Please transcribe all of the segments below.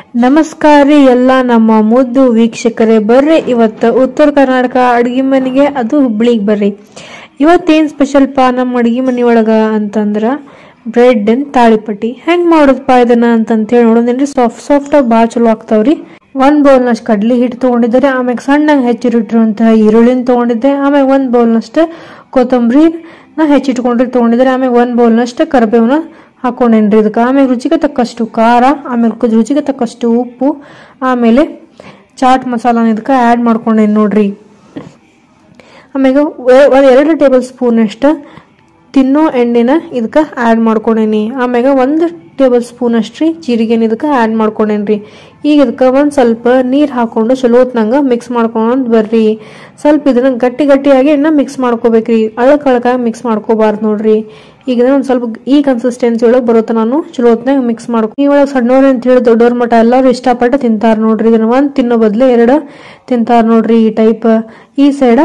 ನಮಸ್ಕಾರ ರೀ ಎಲ್ಲ ನಮ್ಮ ಮುದ್ದು ವೀಕ್ಷಕರೇ ಬರ್ರಿ ಇವತ್ತು ಉತ್ತರ ಕರ್ನಾಟಕ ಅಡ್ಗೆ ಮನೆಗೆ ಅದು ಹುಬ್ಳಿಗೆ ಬರ್ರಿ ಇವತ್ತೇನು ಸ್ಪೆಷಲ್ ಪಾ ನಮ್ಮ ಅಡ್ಗೆ ಮನೆ ಒಳಗ ಅಂತಂದ್ರ ಬ್ರೆಡ್ ಅಂಡ್ ತಾಳಿಪಟ್ಟಿ ಹೆಂಗ್ ಮಾಡೋದಪ್ಪ ಇದನ್ನ ಅಂತಂತೇಳಿ ನೋಡೋದೇನ್ರಿ ಸಾಫ್ಟ್ ಸಾಫ್ಟ್ ಆಗಿ ಭಾಳ ಚಲೋ ಆಗ್ತಾವ್ರಿ ಒಂದ್ ಬೌಲ್ನಷ್ಟು ಕಡ್ಲಿ ಹಿಟ್ಟು ತೊಗೊಂಡಿದ್ದಾರೆ ಆಮ್ಯಾಗ ಸಣ್ಣಗೆ ಹೆಚ್ಚಿಟ್ಟಿರುವಂತಹ ಈರುಳ್ಳಿನ ತೊಗೊಂಡಿದ್ದೆ ಆಮ್ಯಾಗ ಒಂದ್ ಬೌಲ್ನಷ್ಟು ಕೊತ್ತಂಬರಿ ನಾ ಹೆಚ್ಚಿಟ್ಕೊಂಡ್ರಿ ತೊಗೊಂಡಿದ್ದಾರೆ ಆಮ್ಯಾಗ ಒಂದ್ ಬೌಲ್ನಷ್ಟು ಕರಿಬೇವನ ಹಾಕೊಂಡೇನ್ರಿ ಇದಕ್ಕೆ ಆಮೇಲೆ ರುಚಿಗೆ ತಕ್ಕಷ್ಟು ಖಾರ ಆಮೇಲೆ ಕು- ರುಚಿಗೆ ತಕ್ಕಷ್ಟು ಉಪ್ಪು ಆಮೇಲೆ ಚಾಟ್ ಮಸಾಲಾನ ಇದಕ್ಕೆ ಆ್ಯಡ್ ಮಾಡ್ಕೊಂಡೇನಿ ನೋಡ್ರಿ ಆಮ್ಯಾಗ ಒಂದು ಎರಡು ಟೇಬಲ್ ಸ್ಪೂನ್ ಅಷ್ಟು ತಿನ್ನೋ ಎಣ್ಣೆನ ಇದಕ್ಕೆ ಆ್ಯಡ್ ಮಾಡ್ಕೊಂಡೇನಿ ಆಮ್ಯಾಗ ಒಂದು ಟೇಬಲ್ ಸ್ಪೂನ್ ಅಷ್ಟು ಜೀರಿಗೆನ ಇದಕ್ಕೆ ಆ್ಯಡ್ ಮಾಡ್ಕೊಂಡೇನ್ರಿ ಈಗ ಇದಕ್ಕೆ ಒಂದು ಸ್ವಲ್ಪ ನೀರು ಹಾಕೊಂಡು ಚಲೋ ಹೊತ್ನಂಗೆ ಮಿಕ್ಸ್ ಮಾಡ್ಕೊಂಡು ಬರ್ರಿ ಸ್ವಲ್ಪ ಇದನ್ನ ಗಟ್ಟಿ ಗಟ್ಟಿಯಾಗಿ ಇನ್ನ ಮಿಕ್ಸ್ ಮಾಡ್ಕೋಬೇಕ್ರಿ ಅಳಕ್ ಅಳಕಾಗಿ ಮಿಕ್ಸ್ ಮಾಡ್ಕೋಬಾರ್ದು ನೋಡ್ರಿ ಈಗ ಇದನ್ನ ಒಂದು ಸ್ವಲ್ಪ ಈ ಕನ್ಸಿಸ್ಟೆನ್ಸಿ ಒಳಗೆ ಬರುತ್ತೆ ನಾನು ಚಲೋ ಹೊತ್ನಾಗ ಮಿಕ್ಸ್ ಮಾಡ್ಕೊ ಈ ಒಳಗೆ ಸಣ್ಣವ್ರು ಅಂತ ಹೇಳಿ ದೊಡ್ಡವ್ರ ಮಟ್ಟ ಎಲ್ಲರೂ ಇಷ್ಟಪಟ್ಟು ತಿಂತಾರ ನೋಡ್ರಿ ಇದನ್ನ ಒಂದು ತಿನ್ನೋ ಬದಲು ಎರಡು ತಿಂತಾರ ನೋಡ್ರಿ ಈ ಟೈಪ್ ಈ ಸೈಡ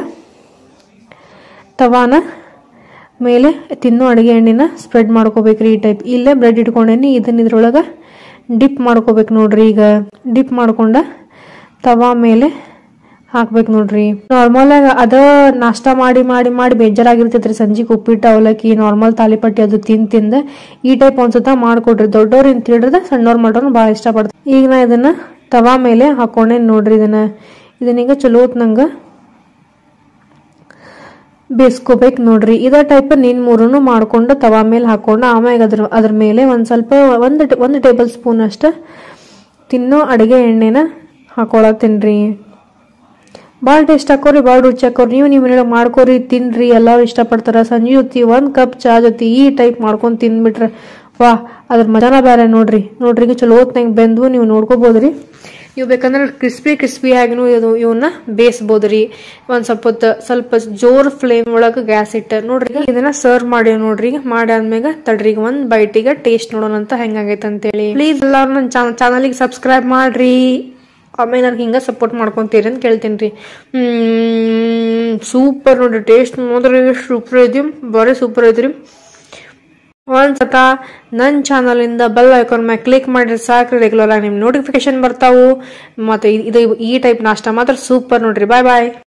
ತವಾನ ಮೇಲೆ ತಿನ್ನೋ ಅಡುಗೆ ಎಣ್ಣೆನ ಸ್ಪ್ರೆಡ್ ಮಾಡ್ಕೋಬೇಕ್ರಿ ಈ ಟೈಪ್ ಇಲ್ಲೇ ಬ್ರೆಡ್ ಇಟ್ಕೊಂಡೇನಿ ಇದನ್ನ ಇದ್ರೊಳಗೆ ಡಿಪ್ ಮಾಡ್ಕೋಬೇಕು ನೋಡ್ರಿ ಈಗ ಡಿಪ್ ಮಾಡ್ಕೊಂಡ ತವಾ ಮೇಲೆ ಹಾಕ್ಬೇಕು ನೋಡ್ರಿ ನಾರ್ಮಲ್ ಆಗಿ ಅದ ನಾಷ್ಟಾ ಮಾಡಿ ಮಾಡಿ ಮಾಡಿ ಬೇಜಾರಾಗಿರ್ತೈತ್ರಿ ಸಂಜೆಗೆ ಉಪ್ಪಿಟ್ಟು ಅವಲಕ್ಕಿ ನಾರ್ಮಲ್ ತಾಲಿಪಟ್ಟಿ ಅದು ತಿಂದ್ ತಿಂದ ಈ ಟೈಪ್ ಒಂದ್ಸತ ಮಾಡ್ಕೊಡ್ರಿ ದೊಡ್ಡವ್ರು ಅಂತ ಹೇಳಿದ್ರೆ ಸಣ್ಣವ್ರು ಮಾಡೋರು ಭಾಳ ಇಷ್ಟಪಡ್ತಾರೆ ಈಗ ನಾ ಇದನ್ನ ತವಾ ಮೇಲೆ ಹಾಕೊಂಡೇನಿ ನೋಡ್ರಿ ಇದನ್ನ ಇದನ್ನೀಗ ಚಲೋ ಹೊತ್ನಂಗ ಬೇಯಿಸ್ಕೋಬೇಕು ನೋಡ್ರಿ ಇದೇ ಟೈಪ್ ನೀನ್ ಮೂರನ್ನು ಮಾಡ್ಕೊಂಡು ತವಾ ಮೇಲೆ ಹಾಕೊಂಡು ಆಮ್ಯಾಗ ಅದ್ರ ಅದ್ರ ಮೇಲೆ ಒಂದ್ ಸ್ವಲ್ಪ ಒಂದು ಒಂದು ಟೇಬಲ್ ಸ್ಪೂನ್ ಅಷ್ಟ ತಿನ್ನೋ ಅಡುಗೆ ಎಣ್ಣೆನ ಹಾಕೊಳತ್ತೀನ್ರಿ ಭಾಳ ಟೇಸ್ಟ್ ಹಾಕೋರಿ ಭಾಳ ರುಚಿ ಹಾಕೋರಿ ನೀವು ನಿಮ್ಮ ಮನೆಯೊಳಗೆ ಮಾಡ್ಕೋರಿ ತಿನ್ರಿ ಎಲ್ಲರೂ ಇಷ್ಟಪಡ್ತಾರ ಸಂಜೆ ಹೊತ್ತಿ ಒಂದು ಕಪ್ ಚಾ ಜೊತೆ ಈ ಟೈಪ್ ಮಾಡ್ಕೊಂಡು ತಿಂದ್ಬಿಟ್ರೆ ವಾ ಅದ್ರ ಮಜಾನ ಬೇರೆ ನೋಡ್ರಿ ನೋಡ್ರಿ ಈಗ ಚಲೋ ಹೊತ್ನಾಗ ಬೆಂದು ನೀವು ನೋಡ್ಕೋಬೋದ್ರಿ ನೀವು ಬೇಕಂದ್ರೆ ಕ್ರಿಸ್ಪಿ ಕ್ರಿಸ್ಪಿ ಆಗಿನೂ ಇದು ಇವನ್ನ ಬೇಯಿಸ್ಬೋದ್ರಿ ಒಂದ್ ಸ್ವಲ್ಪ ಹೊತ್ತು ಸ್ವಲ್ಪ ಜೋರ್ ಫ್ಲೇಮ್ ಒಳಗೆ ಗ್ಯಾಸ್ ಇಟ್ಟ ನೋಡ್ರಿ ಈಗ ಇದನ್ನ ಸರ್ವ್ ಮಾಡಿ ನೋಡ್ರಿ ಈಗ ಮಾಡಿ ಆದ್ಮ್ಯಾಗ ತಡ್ರಿ ಈಗ ಒಂದ್ ಬೈಟಿಗೆ ಟೇಸ್ಟ್ ನೋಡೋಣ ಅಂತ ಹೆಂಗಾಗೈತೆ ಅಂತೇಳಿ ಪ್ಲೀಸ್ ಎಲ್ಲಾರು ನನ್ನ ಚಾನಲಿಗೆ ಸಬ್ಸ್ಕ್ರೈಬ್ ಮಾಡ್ರಿ ಆಮೇಲೆ ನನಗೆ ಹಿಂಗೆ ಸಪೋರ್ಟ್ ಮಾಡ್ಕೊಂತೀರಿ ಅಂತ ಕೇಳ್ತೀನಿ ರೀ ಸೂಪರ್ ನೋಡ್ರಿ ಟೇಸ್ಟ್ ನೋಡ್ರಿ ಸೂಪರ್ ಐತಿ ಬರೀ ಸೂಪರ್ ಐತ್ರಿ ಒಂದ್ಸತ ನನ್ನ ಚಾನಲಿಂದ ಬೆಲ್ ಐಕಾನ್ ಮ್ಯಾಗ ಕ್ಲಿಕ್ ಮಾಡಿದ್ರೆ ಸಾಕ್ರಿ ರೆಗ್ಯುಲರ್ ಆಗಿ ನಿಮ್ ನೋಟಿಫಿಕೇಶನ್ ಬರ್ತಾವು ಮತ್ತೆ ಇದು ಈ ಟೈಪ್ ನಾಷ್ಟ ಮಾತ್ರ ಸೂಪರ್ ನೋಡ್ರಿ ಬಾಯ್ ಬಾಯ್